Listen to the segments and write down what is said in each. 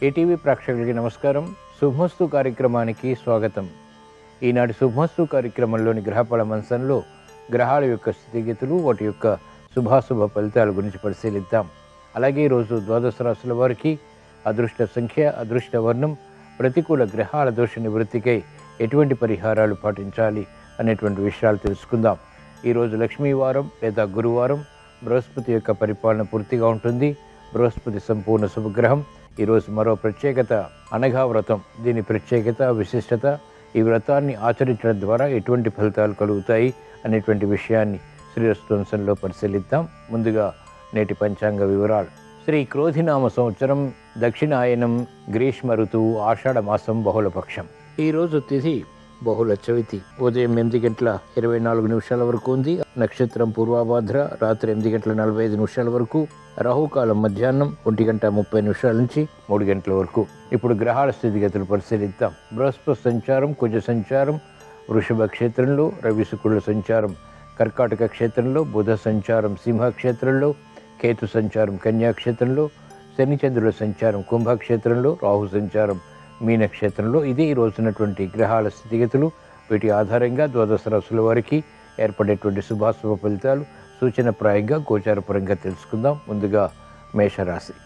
ETV ప్రేక్షకులకి నమస్కారం శుభమస్తు కార్యక్రమానికి స్వాగతం ఈనాటి శుభమస్తు కార్యక్రమంలోని గ్రహఫల మంచంలో గ్రహాల యొక్క స్థితిగతులు వాటి యొక్క శుభాశుభ ఫలితాల గురించి పరిశీలిద్దాం అలాగే ఈరోజు ద్వాదశ రాశుల వారికి అదృష్ట సంఖ్య అదృష్ట వర్ణం ప్రతికూల గ్రహాల దోష నివృత్తికై ఎటువంటి పరిహారాలు పాటించాలి అనేటువంటి విషయాలు తెలుసుకుందాం ఈరోజు లక్ష్మీవారం లేదా గురువారం బృహస్పతి యొక్క పరిపాలన పూర్తిగా ఉంటుంది బృహస్పతి సంపూర్ణ శుభగ్రహం ఈరోజు మరో ప్రత్యేకత అనఘా వ్రతం దీని ప్రత్యేకత విశిష్టత ఈ వ్రతాన్ని ఆచరించడం ద్వారా ఎటువంటి ఫలితాలు కలుగుతాయి అనేటువంటి విషయాన్ని శ్రీరస్వంశంలో పరిశీలిద్దాం ముందుగా నేటి పంచాంగ వివరాలు శ్రీ క్రోధినామ సంవత్సరం దక్షిణాయనం గ్రీష్మ ఋతువు ఆషాఢ మాసం బహుళపక్షం ఈరోజు తిథి బహుళ చవితి ఉదయం ఎనిమిది గంటల ఇరవై నాలుగు నిమిషాల వరకు ఉంది నక్షత్రం పూర్వాభాద్ర రాత్రి ఎనిమిది గంటల నలభై ఐదు నిమిషాల వరకు రాహుకాలం మధ్యాహ్నం ఒంటి గంట ముప్పై నిమిషాల నుంచి మూడు గంటల వరకు ఇప్పుడు గ్రహాల స్థితిగతులు పరిశీలిద్దాం బృహస్పతి సంచారం కుజ సంచారం వృషభ క్షేత్రంలో రవి శుక్రుల సంచారం కర్కాటక క్షేత్రంలో బుధ సంచారం సింహ క్షేత్రంలో కేతు సంచారం కన్యా క్షేత్రంలో శనిచంద్రుల సంచారం కుంభక్షేత్రంలో రాహు సంచారం మీనక్షేత్రంలో ఇది ఈ రోజునటువంటి గ్రహాల స్థితిగతులు వీటి ఆధారంగా ద్వాదశ రాశుల వారికి ఏర్పడేటువంటి శుభాశుభ ఫలితాలు సూచనప్రాయంగా గోచారపరంగా తెలుసుకుందాం ముందుగా మేషరాశి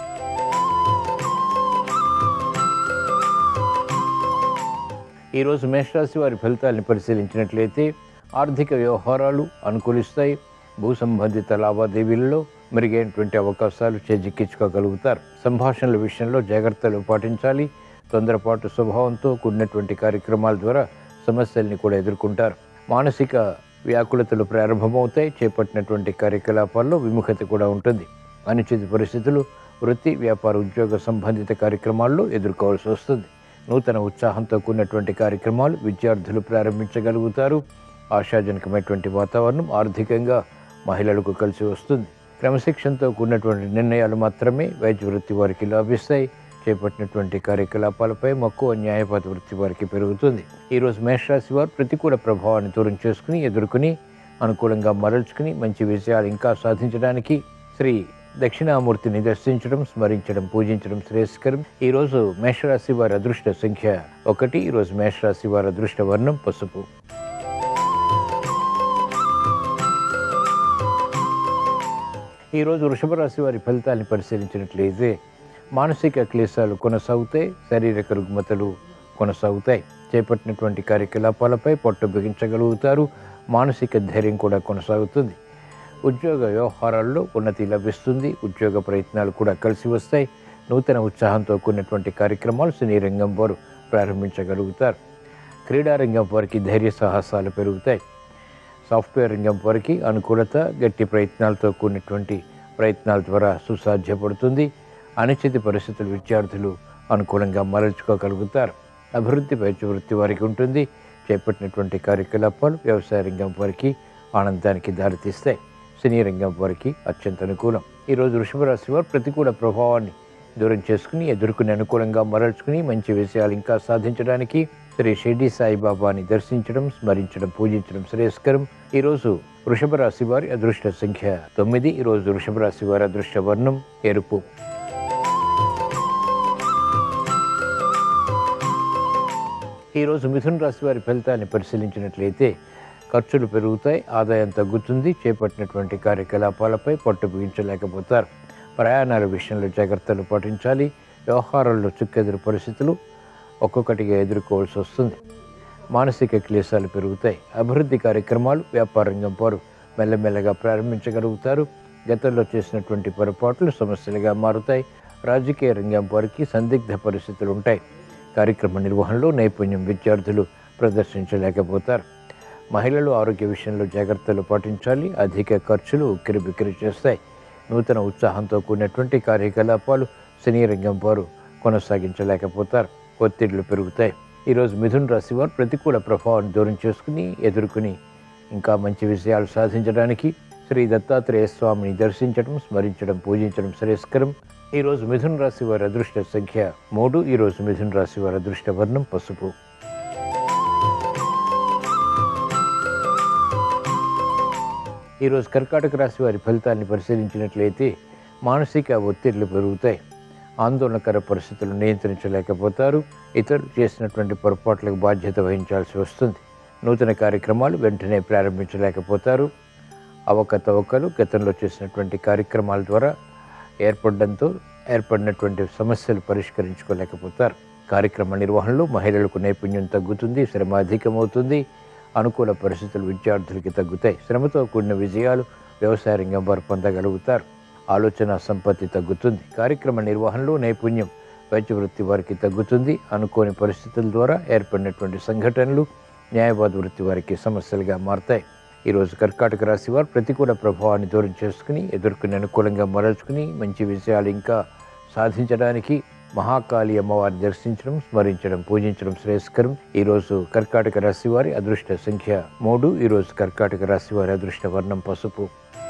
ఈరోజు మేషరాశి వారి ఫలితాలను పరిశీలించినట్లయితే ఆర్థిక వ్యవహారాలు అనుకూలిస్తాయి భూ సంబంధిత లావాదేవీలలో మెరుగైనటువంటి అవకాశాలు చేజిక్కించుకోగలుగుతారు సంభాషణల విషయంలో జాగ్రత్తలు పాటించాలి తొందరపాటు స్వభావంతో కూడినటువంటి కార్యక్రమాల ద్వారా సమస్యల్ని కూడా ఎదుర్కొంటారు మానసిక వ్యాకులతలు ప్రారంభమవుతాయి చేపట్టినటువంటి కార్యకలాపాల్లో విముఖత కూడా ఉంటుంది అనుచిత పరిస్థితులు వృత్తి వ్యాపార ఉద్యోగ సంబంధిత కార్యక్రమాల్లో ఎదుర్కోవాల్సి వస్తుంది నూతన ఉత్సాహంతో కూడినటువంటి కార్యక్రమాలు విద్యార్థులు ప్రారంభించగలుగుతారు ఆశాజనకమైనటువంటి వాతావరణం ఆర్థికంగా మహిళలకు కలిసి వస్తుంది క్రమశిక్షణతో కూడినటువంటి నిర్ణయాలు మాత్రమే వైద్య వృత్తి వారికి లాభిస్తాయి చేపట్టినటువంటి కార్యకలాపాలపై మక్కువ న్యాయపాత వృత్తి వారికి పెరుగుతుంది ఈరోజు మేషరాశి వారు ప్రతికూల ప్రభావాన్ని దూరం చేసుకుని ఎదుర్కొని అనుకూలంగా మరల్చుకుని మంచి విజయాలు ఇంకా సాధించడానికి శ్రీ దక్షిణామూర్తిని దర్శించడం స్మరించడం పూజించడం శ్రేయస్కరం ఈరోజు మేషరాశి వారి అదృష్ట సంఖ్య ఒకటి ఈరోజు మేషరాశి వారి అదృష్ట వర్ణం పసుపు ఈరోజు వృషభ రాశి వారి ఫలితాన్ని పరిశీలించినట్లయితే మానసిక క్లేశాలు కొనసాగుతాయి శారీరక రుగ్మతలు కొనసాగుతాయి చేపట్టినటువంటి కార్యకలాపాలపై పట్టు బిగించగలుగుతారు మానసిక ధైర్యం కూడా కొనసాగుతుంది ఉద్యోగ వ్యవహారాల్లో ఉన్నతి లభిస్తుంది ఉద్యోగ ప్రయత్నాలు కూడా కలిసి వస్తాయి నూతన ఉత్సాహంతో కూడినటువంటి కార్యక్రమాలు సినీ రంగం వారు ప్రారంభించగలుగుతారు క్రీడారంగం వారికి ధైర్య సాహసాలు పెరుగుతాయి సాఫ్ట్వేర్ రంగం వారికి అనుకూలత గట్టి ప్రయత్నాలతో కూడినటువంటి ప్రయత్నాల ద్వారా సుసాధ్యపడుతుంది అనిశ్చిత పరిస్థితులు విద్యార్థులు అనుకూలంగా మరల్చుకోగలుగుతారు అభివృద్ధి వైద్య వృత్తి వారికి ఉంటుంది చేపట్టినటువంటి కార్యకలాపాలు వ్యవసాయ రంగం వారికి ఆనందానికి దారితీస్తాయి సినీ రంగం వారికి అత్యంత అనుకూలం ఈరోజు వృషభ రాశి వారు ప్రతికూల ప్రభావాన్ని దూరం చేసుకుని ఎదుర్కొని అనుకూలంగా మరల్చుకుని మంచి విషయాలు ఇంకా సాధించడానికి శ్రీ షిర్డి సాయిబాబాని దర్శించడం స్మరించడం పూజించడం శ్రేయస్కరం ఈరోజు వృషభ రాశి వారి అదృష్ట సంఖ్య తొమ్మిది ఈరోజు వృషభ రాశి వారి అదృష్ట వర్ణం ఎరుపు ఈరోజు మిథున రాశి వారి ఫలితాన్ని పరిశీలించినట్లయితే ఖర్చులు పెరుగుతాయి ఆదాయం తగ్గుతుంది చేపట్టినటువంటి కార్యకలాపాలపై పట్టు బిగించలేకపోతారు ప్రయాణాల విషయంలో జాగ్రత్తలు పాటించాలి వ్యవహారాల్లో చుక్కెదురు పరిస్థితులు ఒక్కొక్కటిగా ఎదుర్కోవాల్సి వస్తుంది మానసిక క్లేశాలు పెరుగుతాయి అభివృద్ధి కార్యక్రమాలు వ్యాపార రంగం వారు మెల్లమెల్లగా ప్రారంభించగలుగుతారు గతంలో చేసినటువంటి పొరపాట్లు సమస్యలుగా మారుతాయి రాజకీయ రంగం వారికి సందిగ్ధ పరిస్థితులు ఉంటాయి కార్యక్రమ నిర్వహణలో నైపుణ్యం విద్యార్థులు ప్రదర్శించలేకపోతారు మహిళలు ఆరోగ్య విషయంలో జాగ్రత్తలు పాటించాలి అధిక ఖర్చులు ఉక్కిరి బిక్కిరి చేస్తాయి నూతన ఉత్సాహంతో కూడినటువంటి కార్యకలాపాలు సినీ రంగం వారు కొనసాగించలేకపోతారు ఒత్తిళ్లు పెరుగుతాయి ఈరోజు మిథున్ రాశి వారు ప్రతికూల ప్రభావాన్ని దూరం చేసుకుని ఎదుర్కొని ఇంకా మంచి విషయాలు సాధించడానికి శ్రీ దత్తాత్రేయ స్వామిని దర్శించడం స్మరించడం పూజించడం శ్రేయస్కరం ఈరోజు మిథున్ రాశి వారి అదృష్ట సంఖ్య మూడు ఈరోజు మిథున్ రాశి వారి అదృష్ట వర్ణం పసుపు ఈరోజు కర్కాటక రాశి వారి ఫలితాన్ని పరిశీలించినట్లయితే మానసిక ఒత్తిళ్లు పెరుగుతాయి ఆందోళనకర పరిస్థితులను నియంత్రించలేకపోతారు ఇతరులు చేసినటువంటి పొరపాట్లకు బాధ్యత వహించాల్సి వస్తుంది నూతన కార్యక్రమాలు వెంటనే ప్రారంభించలేకపోతారు అవకతవకలు గతంలో చేసినటువంటి కార్యక్రమాల ద్వారా ఏర్పడడంతో ఏర్పడినటువంటి సమస్యలు పరిష్కరించుకోలేకపోతారు కార్యక్రమ నిర్వహణలో మహిళలకు నైపుణ్యం తగ్గుతుంది శ్రమ అధికమవుతుంది అనుకూల పరిస్థితులు విద్యార్థులకి తగ్గుతాయి శ్రమతో కూడిన విజయాలు వ్యవసాయ రంగం వారు పొందగలుగుతారు ఆలోచన సంపత్తి తగ్గుతుంది కార్యక్రమ నిర్వహణలో నైపుణ్యం వైద్య వృత్తి వారికి తగ్గుతుంది అనుకోని పరిస్థితుల ద్వారా ఏర్పడినటువంటి సంఘటనలు న్యాయవాద వృత్తి వారికి సమస్యలుగా మారతాయి ఈరోజు కర్కాటక రాశి వారు ప్రతికూల ప్రభావాన్ని దూరం చేసుకుని ఎదుర్కొని అనుకూలంగా మరల్చుకుని మంచి విషయాలు ఇంకా సాధించడానికి మహాకాళి అమ్మవారిని దర్శించడం స్మరించడం పూజించడం శ్రేయస్కరం ఈరోజు కర్కాటక రాశి వారి అదృష్ట సంఖ్య మూడు ఈరోజు కర్కాటక రాశి వారి అదృష్ట వర్ణం పసుపు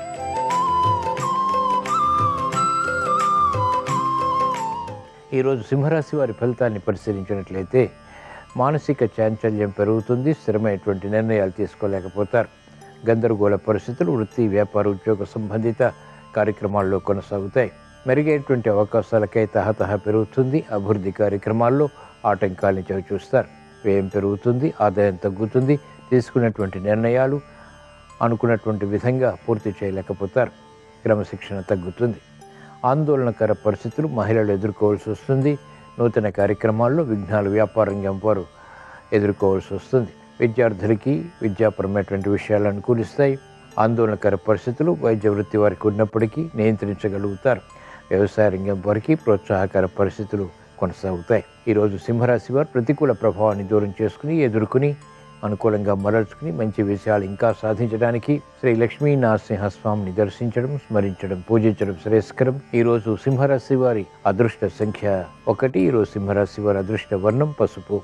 ఈరోజు సింహరాశి వారి ఫలితాన్ని పరిశీలించినట్లయితే మానసిక చాంచల్యం పెరుగుతుంది స్థిరమైనటువంటి నిర్ణయాలు తీసుకోలేకపోతారు గందరగోళ పరిస్థితులు వృత్తి వ్యాపార ఉద్యోగ సంబంధిత కార్యక్రమాల్లో కొనసాగుతాయి మెరుగైనటువంటి అవకాశాలకై తహతహ పెరుగుతుంది అభివృద్ధి కార్యక్రమాల్లో ఆటంకాలను చవిచూస్తారు వ్యయం పెరుగుతుంది ఆదాయం తగ్గుతుంది తీసుకున్నటువంటి నిర్ణయాలు అనుకున్నటువంటి విధంగా పూర్తి చేయలేకపోతారు క్రమశిక్షణ తగ్గుతుంది ఆందోళనకర పరిస్థితులు మహిళలు ఎదుర్కోవాల్సి వస్తుంది నూతన కార్యక్రమాల్లో విఘ్నాలు వ్యాపార రంగం వారు ఎదుర్కోవాల్సి వస్తుంది విద్యార్థులకి విద్యాపరమైనటువంటి విషయాలు అనుకూలిస్తాయి ఆందోళనకర పరిస్థితులు వైద్య వృత్తి వారికి ఉన్నప్పటికీ నియంత్రించగలుగుతారు వ్యవసాయ రంగం వారికి ప్రోత్సాహకర పరిస్థితులు కొనసాగుతాయి ఈరోజు సింహరాశి వారు ప్రతికూల ప్రభావాన్ని దూరం చేసుకుని ఎదుర్కొని అనుకూలంగా మరల్చుకుని మంచి విషయాలు ఇంకా సాధించడానికి శ్రీ లక్ష్మీ నరసింహస్వామిని దర్శించడం స్మరించడం పూజించడం శ్రేయస్కరం ఈరోజు సింహరాశి వారి అదృష్ట సంఖ్య ఒకటి ఈరోజు సింహరాశి వారి అదృష్ట వర్ణం పసుపు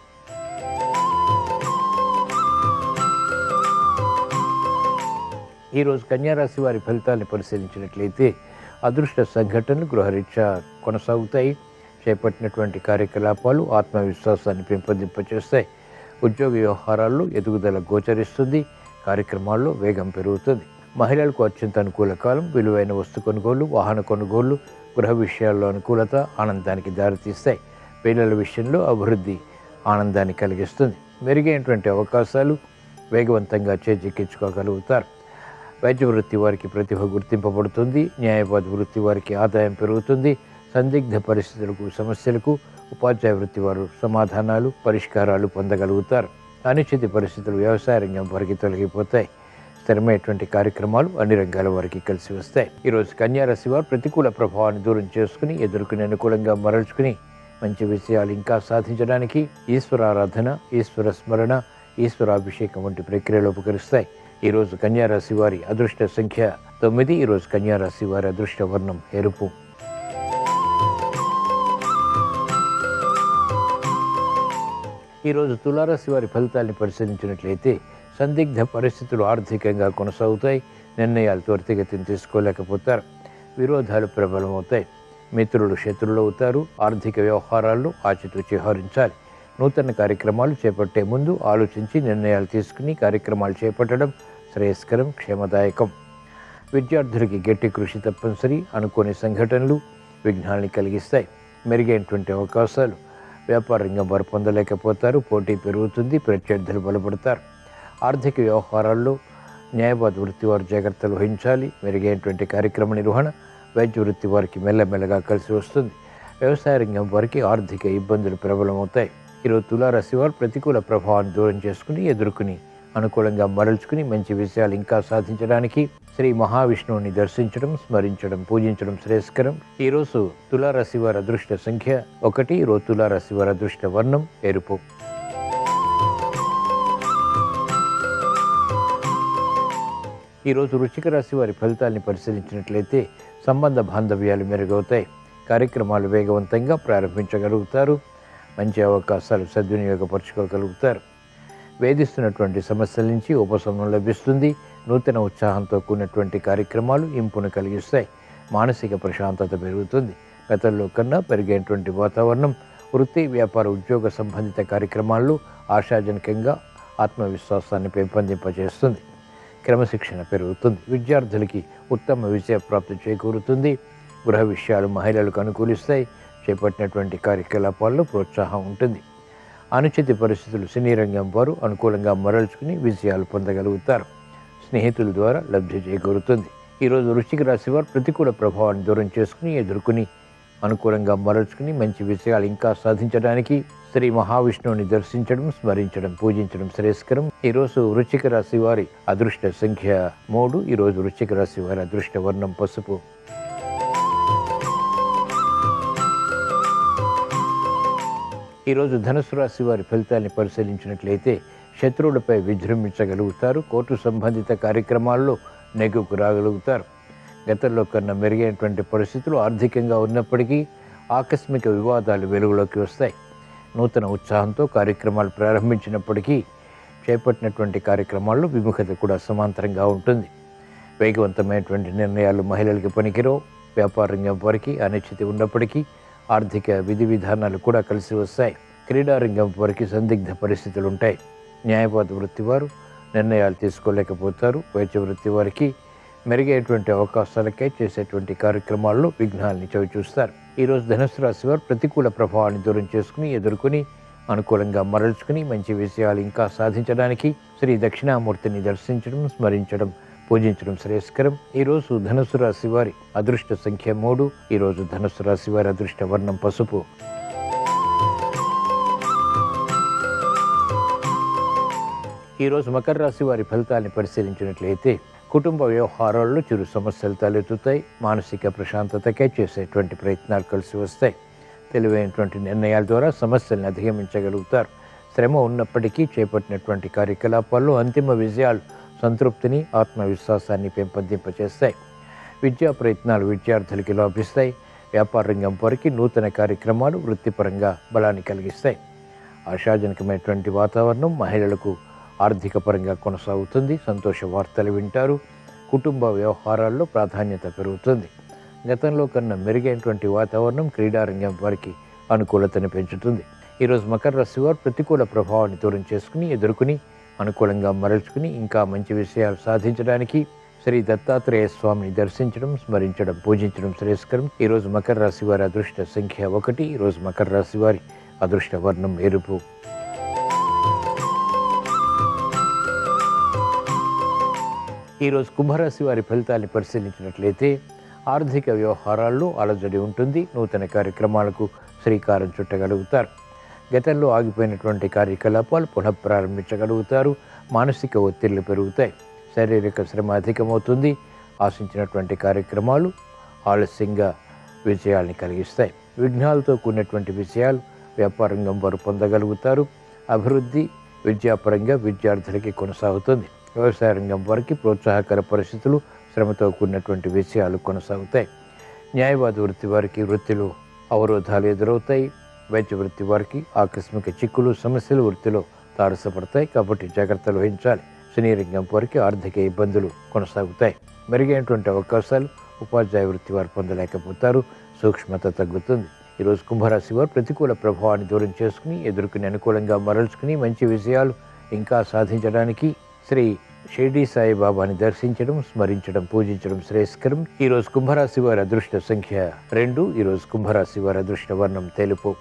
ఈరోజు కన్యారాశి వారి ఫలితాన్ని పరిశీలించినట్లయితే అదృష్ట సంఘటనలు గృహరీత్యా కొనసాగుతాయి చేపట్టినటువంటి కార్యకలాపాలు ఆత్మవిశ్వాసాన్ని పెంపొందింపచేస్తాయి ఉద్యోగ వ్యవహారాల్లో ఎదుగుదల గోచరిస్తుంది కార్యక్రమాల్లో వేగం పెరుగుతుంది మహిళలకు అత్యంత అనుకూల కాలం విలువైన వస్తు కొనుగోలు వాహన కొనుగోలు గృహ విషయాల్లో అనుకూలత ఆనందానికి దారితీస్తాయి పిల్లల విషయంలో అభివృద్ధి ఆనందాన్ని కలిగిస్తుంది మెరుగైనటువంటి అవకాశాలు వేగవంతంగా చేజిక్కించుకోగలుగుతారు వైద్య వృత్తి వారికి ప్రతిభ గుర్తింపబడుతుంది న్యాయవాద వృత్తి వారికి ఆదాయం పెరుగుతుంది సందిగ్ధ పరిస్థితులకు సమస్యలకు ఉపాధ్యాయ వృత్తి వారు సమాధానాలు పరిష్కారాలు పొందగలుగుతారు అనిశ్చిత పరిస్థితులు వ్యవసాయ రంగం వారికి తొలగిపోతాయి స్థిరమైనటువంటి కార్యక్రమాలు అన్ని రంగాల వారికి కలిసి వస్తాయి ఈరోజు కన్యారాశి వారు ప్రతికూల ప్రభావాన్ని దూరం చేసుకుని ఎదుర్కొని అనుకూలంగా మరల్చుకుని మంచి విషయాలు ఇంకా సాధించడానికి ఈశ్వరారాధన ఈశ్వర స్మరణ ఈశ్వరాభిషేకం వంటి ప్రక్రియలు ఉపకరిస్తాయి ఈరోజు కన్యారాశి వారి అదృష్ట సంఖ్య తొమ్మిది ఈరోజు కన్యారాశి వారి అదృష్ట వర్ణం ఎరుపు ఈరోజు తులారాశి వారి ఫలితాన్ని పరిశీలించినట్లయితే సందిగ్ధ పరిస్థితులు ఆర్థికంగా కొనసాగుతాయి నిర్ణయాలు త్వరితగతిని తీసుకోలేకపోతారు విరోధాలు ప్రబలమవుతాయి మిత్రులు శత్రులు అవుతారు ఆర్థిక వ్యవహారాల్లో ఆచితూచి వ్యవహరించాలి నూతన కార్యక్రమాలు చేపట్టే ముందు ఆలోచించి నిర్ణయాలు తీసుకుని కార్యక్రమాలు చేపట్టడం శ్రేయస్కరం క్షేమదాయకం విద్యార్థులకి గట్టి కృషి తప్పనిసరి అనుకోని సంఘటనలు విఘ్నాల్ని కలిగిస్తాయి మెరుగైనటువంటి అవకాశాలు వ్యాపార రంగం వారు పొందలేకపోతారు పోటీ పెరుగుతుంది ప్రత్యర్థులు బలపడతారు ఆర్థిక వ్యవహారాల్లో న్యాయవాద వృత్తి వారు జాగ్రత్తలు వహించాలి మెరుగైనటువంటి కార్యక్రమ నిర్వహణ వైద్య వృత్తి వారికి మెల్లమెల్లగా కలిసి వస్తుంది వ్యవసాయ రంగం వారికి ఆర్థిక ఇబ్బందులు ప్రబలమవుతాయి ఈరోజు తులారాశి వారు ప్రతికూల ప్రభావాన్ని దూరం చేసుకుని ఎదుర్కొని అనుకూలంగా మరల్చుకుని మంచి విషయాలు ఇంకా సాధించడానికి శ్రీ మహావిష్ణువుని దర్శించడం స్మరించడం పూజించడం శ్రేయస్కరం ఈరోజు తులారాశి వారి అదృష్ట సంఖ్య ఒకటి ఈరోజు తులారాశి వారి అదృష్ట వర్ణం ఎరుపు ఈరోజు వృశ్చిక రాశి వారి ఫలితాల్ని పరిశీలించినట్లయితే సంబంధ బాంధవ్యాలు మెరుగవుతాయి కార్యక్రమాలు వేగవంతంగా ప్రారంభించగలుగుతారు మంచి అవకాశాలు సద్వినియోగపరచుకోగలుగుతారు వేధిస్తున్నటువంటి సమస్యల నుంచి ఉపశమనం లభిస్తుంది నూతన ఉత్సాహంతో కూడినటువంటి కార్యక్రమాలు ఇంపును కలిగిస్తాయి మానసిక ప్రశాంతత పెరుగుతుంది గతంలో కన్నా పెరిగేటువంటి వాతావరణం వృత్తి వ్యాపార ఉద్యోగ సంబంధిత కార్యక్రమాల్లో ఆశాజనకంగా ఆత్మవిశ్వాసాన్ని పెంపొందింపజేస్తుంది క్రమశిక్షణ పెరుగుతుంది విద్యార్థులకి ఉత్తమ విజయ ప్రాప్తి చేకూరుతుంది గృహ విషయాలు మహిళలకు అనుకూలిస్తాయి చేపట్టినటువంటి కార్యకలాపాల్లో ప్రోత్సాహం ఉంటుంది అనుచిత పరిస్థితులు సినీ రంగం వారు అనుకూలంగా మరల్చుకుని విజయాలు పొందగలుగుతారు స్నేహితుల ద్వారా లబ్ధి చేకూరుతుంది ఈరోజు వృశ్చిక రాశి వారు ప్రతికూల ప్రభావాన్ని దూరం చేసుకుని ఎదుర్కొని అనుకూలంగా మరల్చుకుని మంచి విజయాలు ఇంకా సాధించడానికి శ్రీ మహావిష్ణువుని దర్శించడం స్మరించడం పూజించడం శ్రేయస్కరం ఈరోజు వృశ్చిక రాశి వారి అదృష్ట సంఖ్య మూడు ఈరోజు వృశ్చిక రాశి వారి అదృష్ట వర్ణం పసుపు ఈరోజు ధనుసు రాశి వారి ఫలితాన్ని పరిశీలించినట్లయితే శత్రువులపై విజృంభించగలుగుతారు కోర్టు సంబంధిత కార్యక్రమాల్లో నెగ్గుకు రాగలుగుతారు గతంలో కన్నా మెరుగైనటువంటి పరిస్థితులు ఆర్థికంగా ఉన్నప్పటికీ ఆకస్మిక వివాదాలు వెలుగులోకి వస్తాయి నూతన ఉత్సాహంతో కార్యక్రమాలు ప్రారంభించినప్పటికీ చేపట్టినటువంటి కార్యక్రమాల్లో విముఖత కూడా సమాంతరంగా ఉంటుంది వేగవంతమైనటువంటి నిర్ణయాలు మహిళలకి పనికిరో వ్యాపార రంగం వారికి అనిశ్చితి ఉన్నప్పటికీ ఆర్థిక విధి విధానాలు కూడా కలిసి వస్తాయి క్రీడా రంగం వారికి సందిగ్ధ పరిస్థితులు ఉంటాయి న్యాయవాద వృత్తి వారు నిర్ణయాలు తీసుకోలేకపోతారు వైద్య వృత్తి వారికి మెరుగైనటువంటి అవకాశాలకై చేసేటువంటి కార్యక్రమాల్లో విఘ్నాల్ని చవిచూస్తారు ఈరోజు ధనుసు రాశి వారు ప్రతికూల ప్రభావాన్ని దూరం చేసుకుని ఎదుర్కొని అనుకూలంగా మరల్చుకుని మంచి విషయాలు ఇంకా సాధించడానికి శ్రీ దక్షిణామూర్తిని దర్శించడం స్మరించడం పూజించడం శ్రేయస్కరం ఈరోజు ధనుసు రాశి వారి అదృష్ట సంఖ్య మూడు ఈరోజు ధనుసు రాశి వారి అదృష్ట వర్ణం పసుపు ఈరోజు మకర రాశి వారి ఫలితాన్ని పరిశీలించినట్లయితే కుటుంబ వ్యవహారాల్లో చిరు సమస్యలు తలెత్తుతాయి మానసిక ప్రశాంతతకై చేసేటువంటి ప్రయత్నాలు కలిసి వస్తాయి తెలివైనటువంటి నిర్ణయాల ద్వారా సమస్యల్ని అధిగమించగలుగుతారు శ్రమ ఉన్నప్పటికీ చేపట్టినటువంటి కార్యకలాపాల్లో అంతిమ విజయాలు సంతృప్తిని ఆత్మవిశ్వాసాన్ని పెంపొందింపచేస్తాయి విద్యా ప్రయత్నాలు విద్యార్థులకి లాభిస్తాయి వ్యాపార రంగం వారికి నూతన కార్యక్రమాలు వృత్తిపరంగా బలాన్ని కలిగిస్తాయి ఆశాజనకమైనటువంటి వాతావరణం మహిళలకు ఆర్థిక పరంగా కొనసాగుతుంది సంతోష వార్తలు వింటారు కుటుంబ వ్యవహారాల్లో ప్రాధాన్యత పెరుగుతుంది గతంలో కన్నా మెరుగైనటువంటి వాతావరణం క్రీడారంగం వారికి అనుకూలతను పెంచుతుంది ఈరోజు మకర రాశి వారు ప్రతికూల ప్రభావాన్ని దూరం చేసుకుని ఎదుర్కొని అనుకూలంగా మరల్చుకుని ఇంకా మంచి విషయాలు సాధించడానికి శ్రీ దత్తాత్రేయ స్వామిని దర్శించడం స్మరించడం పూజించడం శ్రేయస్కరం ఈరోజు మకర రాశి వారి అదృష్ట సంఖ్య ఒకటి ఈరోజు మకర రాశి వారి అదృష్ట వర్ణం ఎరుపు ఈరోజు కుంభరాశి వారి ఫలితాన్ని పరిశీలించినట్లయితే ఆర్థిక వ్యవహారాల్లో అలజడి ఉంటుంది నూతన కార్యక్రమాలకు శ్రీకారం చుట్టగలుగుతారు గతంలో ఆగిపోయినటువంటి కార్యకలాపాలు పునఃప్రారంభించగలుగుతారు మానసిక ఒత్తిళ్లు పెరుగుతాయి శారీరక శ్రమ అధికమవుతుంది ఆశించినటువంటి కార్యక్రమాలు ఆలస్యంగా విజయాల్ని కలిగిస్తాయి విఘ్నాలతో కూడినటువంటి విజయాలు వ్యాపారంగం వారు పొందగలుగుతారు అభివృద్ధి విద్యాపరంగా విద్యార్థులకి కొనసాగుతుంది వ్యవసాయ రంగం వారికి ప్రోత్సాహకర పరిస్థితులు శ్రమతో కూడినటువంటి విషయాలు కొనసాగుతాయి న్యాయవాద వృత్తి వారికి వృత్తిలో అవరోధాలు ఎదురవుతాయి వైద్య వృత్తి వారికి ఆకస్మిక చిక్కులు సమస్యలు వృత్తిలో తారసపడతాయి కాబట్టి జాగ్రత్తలు వహించాలి సినీ రంగం వారికి ఆర్థిక ఇబ్బందులు కొనసాగుతాయి మెరుగైనటువంటి అవకాశాలు ఉపాధ్యాయ వృత్తి వారు పొందలేకపోతారు సూక్ష్మత తగ్గుతుంది ఈరోజు కుంభరాశి వారు ప్రతికూల ప్రభావాన్ని దూరం చేసుకుని ఎదుర్కొని అనుకూలంగా మరల్చుకుని మంచి విజయాలు ఇంకా సాధించడానికి శ్రీ షిర్డీ సాయిబాబాని దర్శించడం స్మరించడం పూజించడం శ్రేయస్కరం ఈరోజు కుంభరాశి వారి అదృష్ట సంఖ్య రెండు ఈరోజు కుంభరాశి వారి అదృష్ట వర్ణం తెలుపు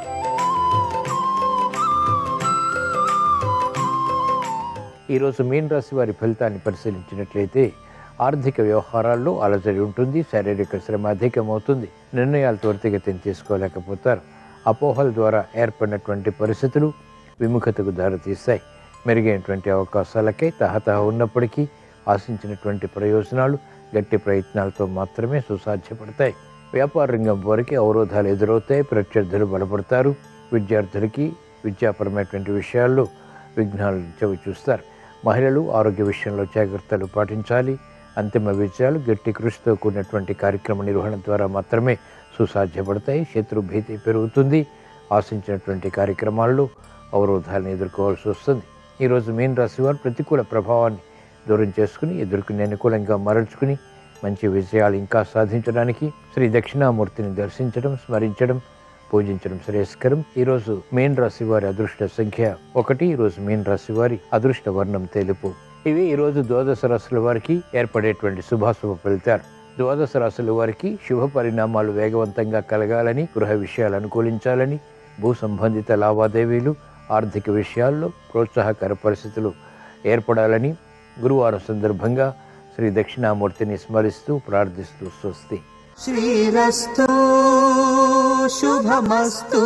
ఈరోజు మీన రాశి వారి ఫలితాన్ని పరిశీలించినట్లయితే ఆర్థిక వ్యవహారాల్లో అలజడి ఉంటుంది శారీరక శ్రమ అధికమవుతుంది నిర్ణయాలు త్వరితగతిని తీసుకోలేకపోతారు అపోహల ద్వారా ఏర్పడినటువంటి పరిస్థితులు విముఖతకు దారితీస్తాయి మెరుగైనటువంటి అవకాశాలకే తహతహ ఉన్నప్పటికీ ఆశించినటువంటి ప్రయోజనాలు గట్టి ప్రయత్నాలతో మాత్రమే సుసాధ్యపడతాయి వ్యాపార రంగం వారికి అవరోధాలు ఎదురవుతాయి ప్రత్యర్థులు బలపడతారు విద్యార్థులకి విద్యాపరమైనటువంటి విషయాల్లో విఘ్నాలు చవి చూస్తారు మహిళలు ఆరోగ్య విషయంలో జాగ్రత్తలు పాటించాలి అంతిమ విజయాలు గట్టి కృషితో కూడినటువంటి కార్యక్రమ నిర్వహణ ద్వారా మాత్రమే సుసాధ్యపడతాయి శత్రు భీతి పెరుగుతుంది ఆశించినటువంటి కార్యక్రమాల్లో అవరోధాలను ఎదుర్కోవాల్సి వస్తుంది ఈరోజు మీన రాశి వారు ప్రతికూల ప్రభావాన్ని దూరం చేసుకుని ఎదుర్కొని అనుకూలంగా మరల్చుకుని మంచి విజయాలు ఇంకా సాధించడానికి శ్రీ దక్షిణామూర్తిని దర్శించడం స్మరించడం పూజించడం శ్రేయస్కరం ఈరోజు మీన రాశి వారి అదృష్ట సంఖ్య ఒకటి ఈరోజు మీన రాశి వారి అదృష్ట వర్ణం తెలుపు ఇవి ఈరోజు ద్వాదశ రాశుల వారికి ఏర్పడేటువంటి శుభాశుభ ఫలితాలు ద్వాదశ రాశుల వారికి శుభ పరిణామాలు వేగవంతంగా కలగాలని గృహ విషయాలు అనుకూలించాలని భూ సంబంధిత లావాదేవీలు ఆర్థిక విషయాల్లో ప్రోత్సాహకర పరిస్థితులు ఏర్పడాలని గురువారం సందర్భంగా శ్రీ దక్షిణామూర్తిని స్మరిస్తూ ప్రార్థిస్తూ స్వస్తి శ్రీరస్తు శుభమస్తు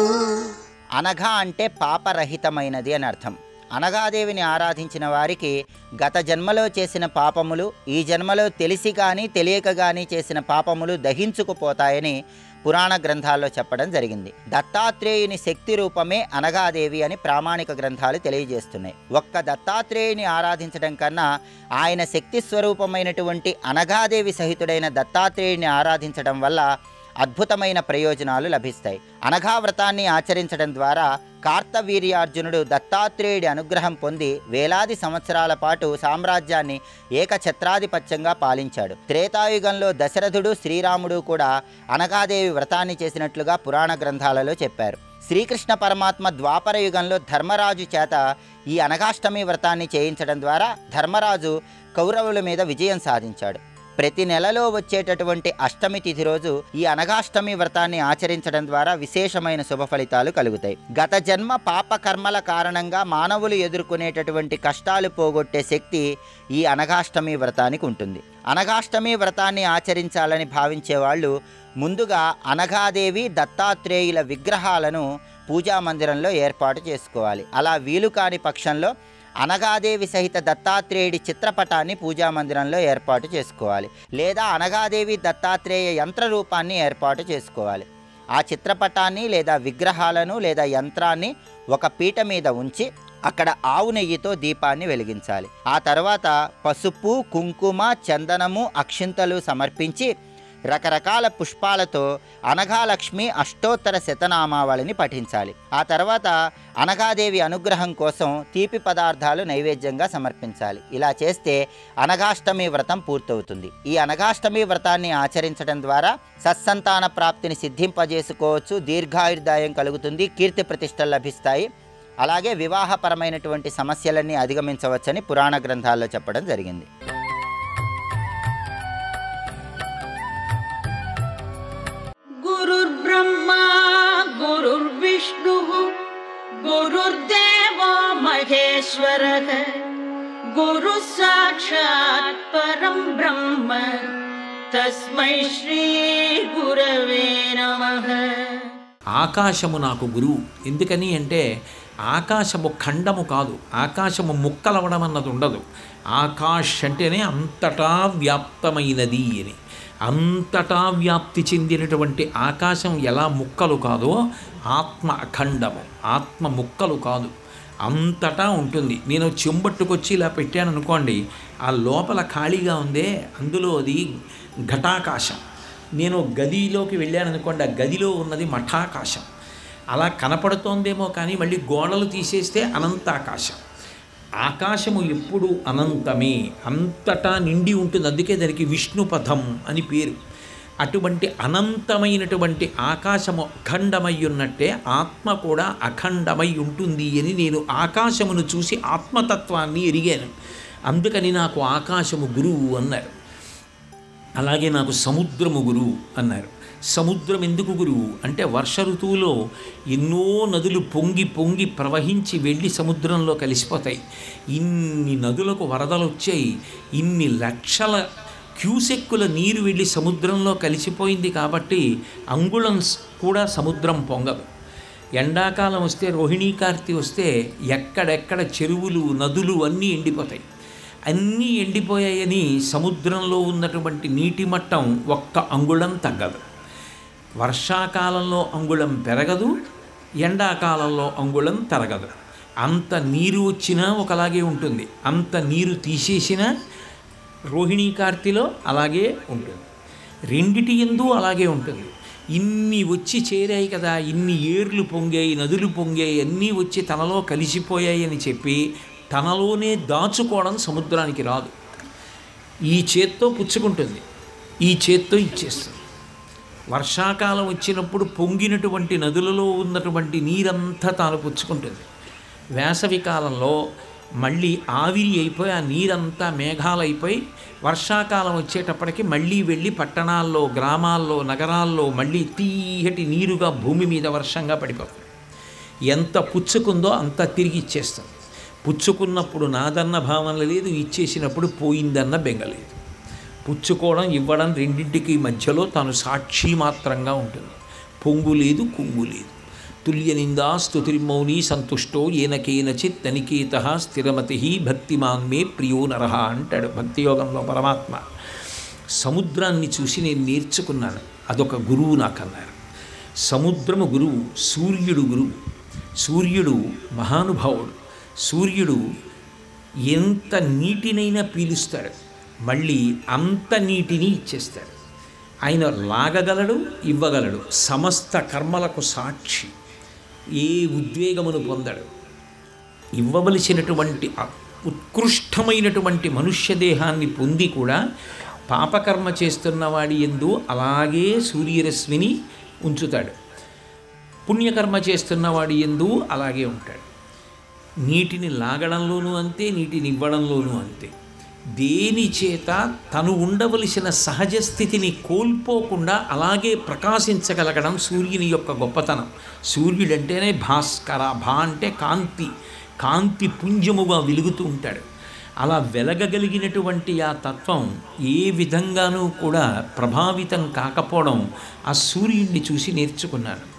అనఘ అంటే పాపరహితమైనది అని అర్థం అనగాదేవిని ఆరాధించిన వారికి గత జన్మలో చేసిన పాపములు ఈ జన్మలో తెలిసి కానీ తెలియక కానీ చేసిన పాపములు దహించుకుపోతాయని పురాణ గ్రంథాల్లో చెప్పడం జరిగింది దత్తాత్రేయుని శక్తి రూపమే అనగాదేవి అని ప్రామాణిక గ్రంథాలు తెలియజేస్తున్నాయి ఒక్క దత్తాత్రేయుని ఆరాధించడం కన్నా ఆయన శక్తి స్వరూపమైనటువంటి అనగాదేవి సహితుడైన దత్తాత్రేయుని ఆరాధించడం వల్ల అద్భుతమైన ప్రయోజనాలు లభిస్తాయి అనఘా వ్రతాన్ని ఆచరించడం ద్వారా కార్తవీర్యార్జునుడు దత్తాత్రేయుడి అనుగ్రహం పొంది వేలాది సంవత్సరాల పాటు సామ్రాజ్యాన్ని ఏకఛత్రాధిపత్యంగా పాలించాడు త్రేతాయుగంలో దశరథుడు శ్రీరాముడు కూడా అనగాదేవి వ్రతాన్ని చేసినట్లుగా పురాణ గ్రంథాలలో చెప్పారు శ్రీకృష్ణ పరమాత్మ ద్వాపర యుగంలో ధర్మరాజు చేత ఈ అనగాష్టమి వ్రతాన్ని చేయించడం ద్వారా ధర్మరాజు కౌరవుల మీద విజయం సాధించాడు ప్రతి నెలలో వచ్చేటటువంటి అష్టమి తిథి రోజు ఈ అనగాష్టమి వ్రతాన్ని ఆచరించడం ద్వారా విశేషమైన శుభ ఫలితాలు కలుగుతాయి గత జన్మ పాప కర్మల కారణంగా మానవులు ఎదుర్కొనేటటువంటి కష్టాలు పోగొట్టే శక్తి ఈ అనగాష్టమి వ్రతానికి ఉంటుంది అనగాష్టమి వ్రతాన్ని ఆచరించాలని భావించే వాళ్ళు ముందుగా అనగాదేవి దత్తాత్రేయుల విగ్రహాలను పూజా మందిరంలో ఏర్పాటు చేసుకోవాలి అలా వీలు కాని పక్షంలో అనగాదేవి సహిత దత్తాత్రేయుడి చిత్రపటాన్ని పూజా మందిరంలో ఏర్పాటు చేసుకోవాలి లేదా అనగాదేవి దత్తాత్రేయ యంత్ర రూపాన్ని ఏర్పాటు చేసుకోవాలి ఆ చిత్రపటాన్ని లేదా విగ్రహాలను లేదా యంత్రాన్ని ఒక పీట మీద ఉంచి అక్కడ ఆవు నెయ్యితో దీపాన్ని వెలిగించాలి ఆ తర్వాత పసుపు కుంకుమ చందనము అక్షింతలు సమర్పించి రకరకాల పుష్పాలతో అనఘాలక్ష్మి అష్టోత్తర శతనామావళిని పఠించాలి ఆ తర్వాత అనఘాదేవి అనుగ్రహం కోసం తీపి పదార్థాలు నైవేద్యంగా సమర్పించాలి ఇలా చేస్తే అనఘాష్టమి వ్రతం పూర్తవుతుంది ఈ అనఘాష్టమి వ్రతాన్ని ఆచరించడం ద్వారా సత్సంతాన ప్రాప్తిని సిద్ధింపజేసుకోవచ్చు దీర్ఘాయుర్దాయం కలుగుతుంది కీర్తి ప్రతిష్టలు లభిస్తాయి అలాగే వివాహపరమైనటువంటి సమస్యలన్నీ అధిగమించవచ్చని పురాణ గ్రంథాల్లో చెప్పడం జరిగింది गुरुर्ब्रह्मा गुरुर्विष्णुः गुरुर्देवो महेश्वरः गुरुः साक्षात् परं ब्रह्म तस्मै श्रीगुरवे नमः ఆకాశము నాకు గురువు ఎందుకని అంటే ఆకాశము ఖండము కాదు ఆకాశము ముక్కలవడం అన్నది ఉండదు ఆకాశ్ అంటేనే అంతటా వ్యాప్తమైనది అని అంతటా వ్యాప్తి చెందినటువంటి ఆకాశం ఎలా ముక్కలు కాదో ఆత్మ అఖండము ఆత్మ ముక్కలు కాదు అంతటా ఉంటుంది నేను చెంబట్టుకొచ్చి ఇలా పెట్టాను అనుకోండి ఆ లోపల ఖాళీగా ఉందే అందులో అది ఘటాకాశం నేను గదిలోకి వెళ్ళాను అనుకోండి ఆ గదిలో ఉన్నది మఠాకాశం అలా కనపడుతోందేమో కానీ మళ్ళీ గోడలు తీసేస్తే అనంతాకాశం ఆకాశము ఎప్పుడు అనంతమే అంతటా నిండి ఉంటుంది అందుకే దానికి విష్ణుపథం అని పేరు అటువంటి అనంతమైనటువంటి ఆకాశము అఖండమై ఉన్నట్టే ఆత్మ కూడా అఖండమై ఉంటుంది అని నేను ఆకాశమును చూసి ఆత్మతత్వాన్ని ఎరిగాను అందుకని నాకు ఆకాశము గురువు అన్నారు అలాగే నాకు సముద్రము గురువు అన్నారు సముద్రం ఎందుకు గురువు అంటే వర్ష ఋతువులో ఎన్నో నదులు పొంగి పొంగి ప్రవహించి వెళ్ళి సముద్రంలో కలిసిపోతాయి ఇన్ని నదులకు వరదలు వచ్చాయి ఇన్ని లక్షల క్యూసెక్కుల నీరు వెళ్ళి సముద్రంలో కలిసిపోయింది కాబట్టి అంగుళం స్- కూడా సముద్రం పొంగదు ఎండాకాలం వస్తే రోహిణీ కార్తీ వస్తే ఎక్కడెక్కడ చెరువులు నదులు అన్నీ ఎండిపోతాయి అన్నీ ఎండిపోయాయని సముద్రంలో ఉన్నటువంటి నీటి మట్టం ఒక్క అంగుళం తగ్గదు వర్షాకాలంలో అంగుళం పెరగదు ఎండాకాలంలో అంగుళం తరగదు అంత నీరు వచ్చినా ఒకలాగే ఉంటుంది అంత నీరు తీసేసినా రోహిణీ కార్తీలో అలాగే ఉంటుంది రెండిటి ఎందు అలాగే ఉంటుంది ఇన్ని వచ్చి చేరాయి కదా ఇన్ని ఏర్లు పొంగాయి నదులు పొంగాయి అన్నీ వచ్చి తనలో కలిసిపోయాయి అని చెప్పి తనలోనే దాచుకోవడం సముద్రానికి రాదు ఈ చేత్తో పుచ్చుకుంటుంది ఈ చేత్తో ఇచ్చేస్తుంది వర్షాకాలం వచ్చినప్పుడు పొంగినటువంటి నదులలో ఉన్నటువంటి నీరంతా తాను పుచ్చుకుంటుంది వేసవి కాలంలో మళ్ళీ ఆవిరి అయిపోయి ఆ నీరంతా మేఘాలైపోయి వర్షాకాలం వచ్చేటప్పటికి మళ్ళీ వెళ్ళి పట్టణాల్లో గ్రామాల్లో నగరాల్లో మళ్ళీ తీయటి నీరుగా భూమి మీద వర్షంగా పడిపోతుంది ఎంత పుచ్చుకుందో అంత తిరిగి ఇచ్చేస్తుంది పుచ్చుకున్నప్పుడు నాదన్న భావన లేదు ఇచ్చేసినప్పుడు పోయిందన్న బెంగలేదు పుచ్చుకోవడం ఇవ్వడం రెండింటికి మధ్యలో తాను సాక్షి మాత్రంగా ఉంటుంది పొంగు లేదు కుంగు లేదు తుల్య నిందా స్తుతిర్మౌని సంతుష్టో ఏనకేనచిత్ తనికేత స్థిరమతి భక్తిమాన్ మే ప్రియో నరహ అంటాడు భక్తి యోగంలో పరమాత్మ సముద్రాన్ని చూసి నేను నేర్చుకున్నాను అదొక గురువు నాకన్నారు సముద్రము గురువు సూర్యుడు గురువు సూర్యుడు మహానుభావుడు సూర్యుడు ఎంత నీటినైనా పీలుస్తాడు మళ్ళీ అంత నీటిని ఇచ్చేస్తాడు ఆయన లాగగలడు ఇవ్వగలడు సమస్త కర్మలకు సాక్షి ఏ ఉద్వేగమును పొందడు ఇవ్వవలసినటువంటి అ- ఉత్కృష్టమైనటువంటి మనుష్య దేహాన్ని పొంది కూడా పాపకర్మ చేస్తున్నవాడి ఎందు అలాగే సూర్యరశ్మిని ఉంచుతాడు పుణ్యకర్మ చేస్తున్నవాడి ఎందు అలాగే ఉంటాడు నీటిని లాగడంలోనూ అంతే నీటిని ఇవ్వడంలోనూ అంతే దేని చేత తను ఉండవలసిన సహజ స్థితిని కోల్పోకుండా అలాగే ప్రకాశించగలగడం సూర్యుని యొక్క గొప్పతనం సూర్యుడంటేనే భాస్కర భా అంటే కాంతి కాంతి పుంజముగా వెలుగుతూ ఉంటాడు అలా వెలగగలిగినటువంటి ఆ తత్వం ఏ విధంగానూ కూడా ప్రభావితం కాకపోవడం ఆ సూర్యుడిని చూసి నేర్చుకున్నాను